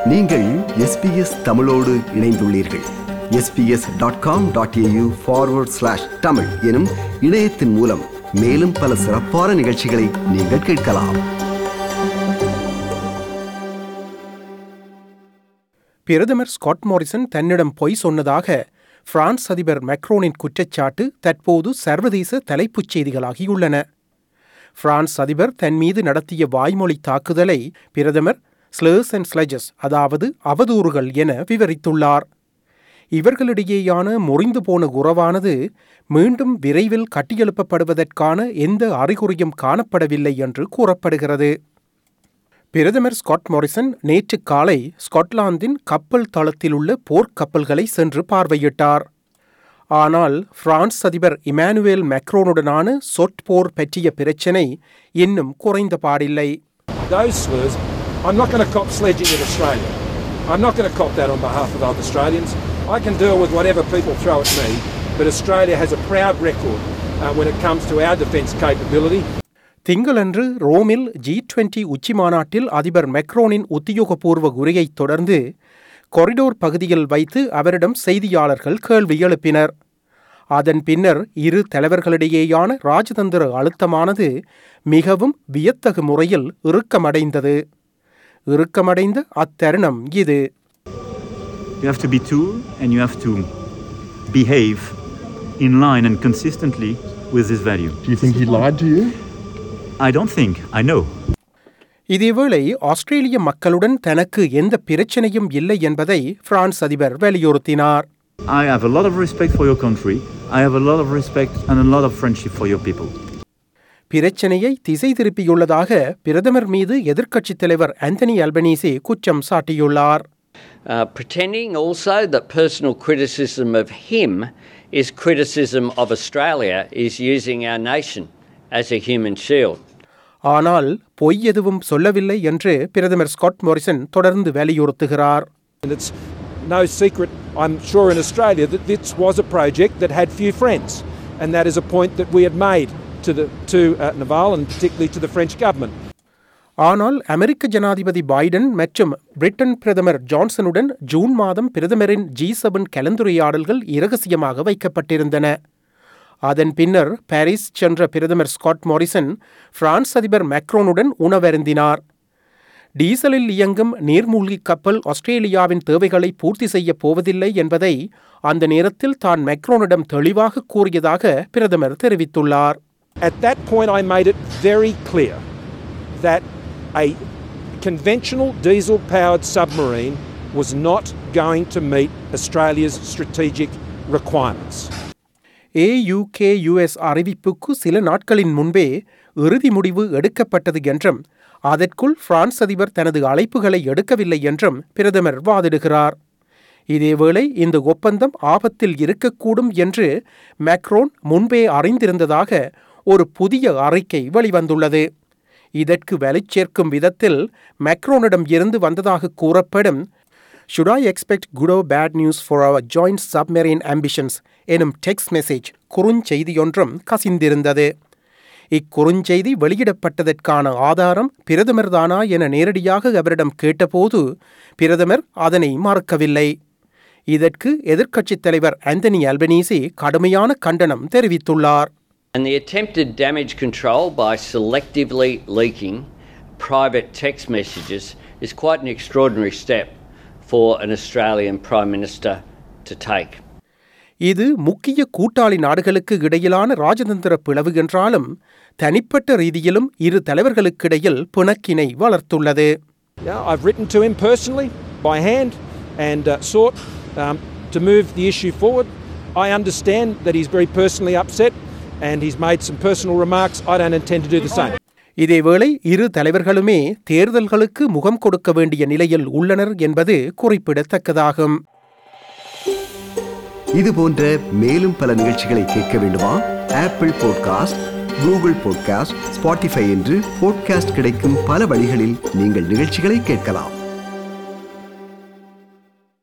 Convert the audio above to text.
நீங்கள் எஸ்பிஎஸ் தமிழோடு இணைந்துள்ளீர்கள் SBS dot com dot AU forward slash Tamil எனும் இணையத்தின் மூலம் மேலும் பல சிறப்பான நிகழ்ச்சிகளை நீங்கள் கேட்கலாம் பிரதமர் ஸ்காட் மோரிசன் தன்னிடம் பொய் சொன்னதாக பிரான்ஸ் அதிபர் மெக்ரோனின் குற்றச்சாட்டு தற்போது சர்வதேச தலைப்புச் செய்திகளாகியுள்ளன பிரான்ஸ் அதிபர் தன் மீது நடத்திய வாய்மொழி தாக்குதலை பிரதமர் ஸ்லேர்ஸ் அண்ட் ஸ்லெஜஸ் அதாவது அவதூறுகள் என விவரித்துள்ளார் இவர்களிடையேயான முறிந்து போன உறவானது மீண்டும் விரைவில் கட்டியெழுப்பப்படுவதற்கான எந்த அறிகுறியும் காணப்படவில்லை என்று கூறப்படுகிறது பிரதமர் ஸ்காட் மோரிசன் நேற்று காலை ஸ்காட்லாந்தின் கப்பல் தளத்தில் உள்ள போர்க்கப்பல்களை சென்று பார்வையிட்டார் ஆனால் பிரான்ஸ் அதிபர் இமானுவேல் மேக்ரோனுடனான சொற்போர் பற்றிய பிரச்சினை இன்னும் குறைந்த பாடில்லை those slurs, I'm not going to cop sledging in Australia. I'm not going to cop that on behalf of other Australians. I can deal with whatever people throw at me, but Australia has a proud record uh, when it comes to our defence capability. திங்களன்று ரோமில் G twenty உச்சி மாநாட்டில் அதிபர் மெக்ரோனின் உத்தியோகபூர்வ உரையைத் தொடர்ந்து corridor பகுதியில் வைத்து அவரிடம் செய்தியாளர்கள் கேள்வி எழுப்பினர் அதன் பின்னர் இரு தலைவர்களிடையேயான ராஜதந்திர அழுத்தமானது மிகவும் வியத்தகு முறையில் இறுக்கமடைந்தது இறுக்கமடைந்த அத்தருணம் இது You have to be two and you have to behave in line and consistently with this value. Do you think he lied to you? I don't think, I know. இதேவேளை ஆஸ்திரேலிய மக்களுடன் தனக்கு எந்த பிரச்சனையும் இல்லை என்பதை பிரான்ஸ் அதிபர் வலியுறுத்தினார் I have a lot of respect for your country. I have a lot of respect and a lot of friendship for your people. பிரச்சனையை திசை திருப்பியுள்ளதாக பிரதமர் மீது எதிர்க்கட்சித் தலைவர் ஆந்தனி அல்பனீசி குற்றம் சாட்டியுள்ளார் Uh, pretending also that personal criticism of him is criticism of Australia is using our nation as a human shield. ஆனால் பொய் எதுவும் சொல்லவில்லை என்று பிரதமர் ஸ்காட் மோரிசன் தொடர்ந்து வலியுறுத்துகிறார் And it's no secret, I'm sure, in Australia that this was a project that had few friends. And that is a point that we had made to, the, to uh, Naval and particularly to the French government. ஆனால் அமெரிக்க ஜனாதிபதி Biden மற்றும் Britain பிரதமர் ஜான்சனுடன் June மாதம் பிரதமரின் G seven கலந்துரையாடல்கள் இரகசியமாக வைக்கப்பட்டிருந்தன அதன் பின்னர் Paris சென்ற பிரதமர் ஸ்காட் மோரிசன் பிரான்ஸ் அதிபர் மேக்ரோனுடன் உணவருந்தினார் டீசலில் இயங்கும் நீர்மூழ்கி கப்பல் ஆஸ்திரேலியாவின் தேவைகளை பூர்த்தி செய்யப் போவதில்லை என்பதை அந்த நேரத்தில் தான் மேக்ரோனிடம் தெளிவாக கூறியதாக பிரதமர் தெரிவித்துள்ளார் At that point, I made it very clear that a conventional diesel powered submarine was not going to meet Australia's strategic requirements. ஏயுகேயுஎஸ் அறிவிப்புக்கு சில நாட்களின் முன்பே இறுதி முடிவு எடுக்கப்பட்டது என்றும் அதற்குள் பிரான்ஸ் அதிபர் தனது அழைப்புகளை எடுக்கவில்லை என்றும் பிரதமர் வாதிடுகிறார் இதேவேளை இந்த ஒப்பந்தம் ஆபத்தில் இருக்கக்கூடும் என்று மேக்ரோன் முன்பே அறிந்திருந்ததாக ஒரு புதிய அறிக்கை வெளிவந்துள்ளது இதற்கு வலிச்சேர்க்கும் விதத்தில் மேக்ரோனிடம் இருந்து வந்ததாக கூறப்படும் should I expect good or bad news for our joint submarine ambitions எனும் டெக்ஸ்ட் மெசேஜ் குறுஞ்செய்தியொன்றும் கசிந்திருந்தது இக்குறுஞ்செய்தி வெளியிடப்பட்டதற்கான ஆதாரம் பிரதமர்தானா என நேரடியாக அவரிடம் கேட்டபோது பிரதமர் அதனை மறுக்கவில்லை இதற்கு எதிர்க்கட்சித் தலைவர் ஆந்தனி அல்பனீசி கடுமையான கண்டனம் தெரிவித்துள்ளார் And the attempted damage control by selectively leaking private text messages is quite an extraordinary step for an Australian Prime Minister to take. இது முக்கிய கூட்டாளி நாடுகளுக்கு இடையிலான ராஜதந்திர பிளவு என்றாலும் தனிப்பட்ட ரீதியிலும் இரு தலைவர்களுக்கிடையில் பிணக்கினை வளர்த்துள்ளது Yeah, I've written to him personally by hand and uh, sought um, to move the issue forward. I understand that he's very personally upset and he's made some personal remarks. I don't intend to do the same. இதேவேளை இரு தலைவர்களுமே தேர்தல்களுக்கு முகம் கொடுக்க வேண்டிய நிலையில் உள்ளனர் என்பது குறிப்பிடத்தக்கதாகும் இது போன்ற மேலும் பல நிகழ்ச்சிகளை கேட்க வேண்டுமா Apple podcast Google podcast Spotify என்று பாட்காஸ்ட் கிடைக்கும் பல வழிகளில் நீங்கள் நிகழ்ச்சிகளை கேட்கலாம்